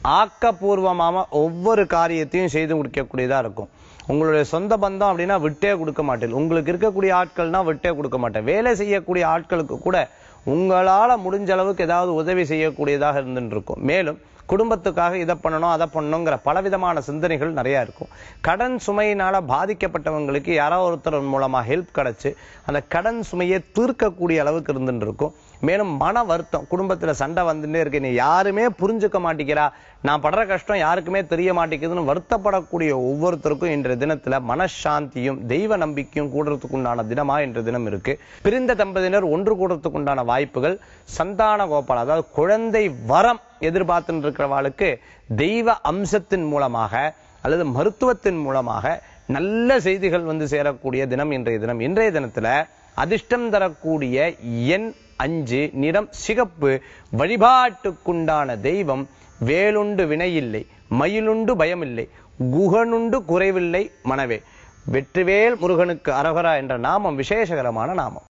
ஆக்கப்பூர்வமாக ஒவ்வொரு காரியத்தையும் செய்து முடிக்கக்கூடியதா இருக்கும் உங்களுடைய சொந்த பந்தம் அப்படின்னா விட்டே கொடுக்க மாட்டேன் உங்களுக்கு இருக்கக்கூடிய ஆட்கள்னா விட்டே கொடுக்க மாட்டேன் வேலை செய்யக்கூடிய ஆட்களுக்கு கூட உங்களால முடிஞ்ச அளவுக்கு ஏதாவது உதவி செய்யக்கூடியதாக இருந்துட்டு இருக்கும் மேலும் குடும்பத்துக்காக இதை பண்ணணும் அதை பண்ணணுங்கிற பலவிதமான சிந்தனைகள் நிறைய இருக்கும் கடன் சுமையினால பாதிக்கப்பட்டவங்களுக்கு யாரோ ஒருத்தர் மூலமா ஹெல்ப் கிடைச்சு அந்த கடன் சுமையை தீர்க்கக்கூடிய அளவுக்கு இருந்துட்டு இருக்கும் மேலும் மன வருத்தம் குடும்பத்துல சண்டை வந்துட்டே இருக்கு நீ யாருமே புரிஞ்சுக்க மாட்டேங்கிறா நான் படுற கஷ்டம் யாருக்குமே தெரிய மாட்டேங்குதுன்னு வருத்தப்படக்கூடிய ஒவ்வொருத்தருக்கும் இன்றைய தினத்துல மனசாந்தியும் தெய்வ நம்பிக்கையும் கூடுறதுக்கு உண்டான தினமா இன்றைய தினம் இருக்கு பிரிந்த தம்பதியினர் ஒன்று கூடுறதுக்கு உண்டான வாய்ப்புகள் சந்தான கோபால் அதாவது குழந்தை வரம் எதிர்பார்த்துட்டு இருக்கிறவாளுக்கு தெய்வ அம்சத்தின் மூலமாக அல்லது மருத்துவத்தின் மூலமாக நல்ல செய்திகள் வந்து சேரக்கூடிய தினம் இன்றைய தினம் இன்றைய தினத்துல அதிர்ஷ்டம் தரக்கூடிய எண் அஞ்சு நிறம் சிகப்பு வழிபாட்டுக்குண்டான தெய்வம் வேலுண்டு வினையில்லை மயிலுண்டு பயமில்லை குகனுண்டு குறைவில்லை மனவே வெற்றிவேல் முருகனுக்கு அரகரா என்ற நாமம் விசேஷகரமான நாமம்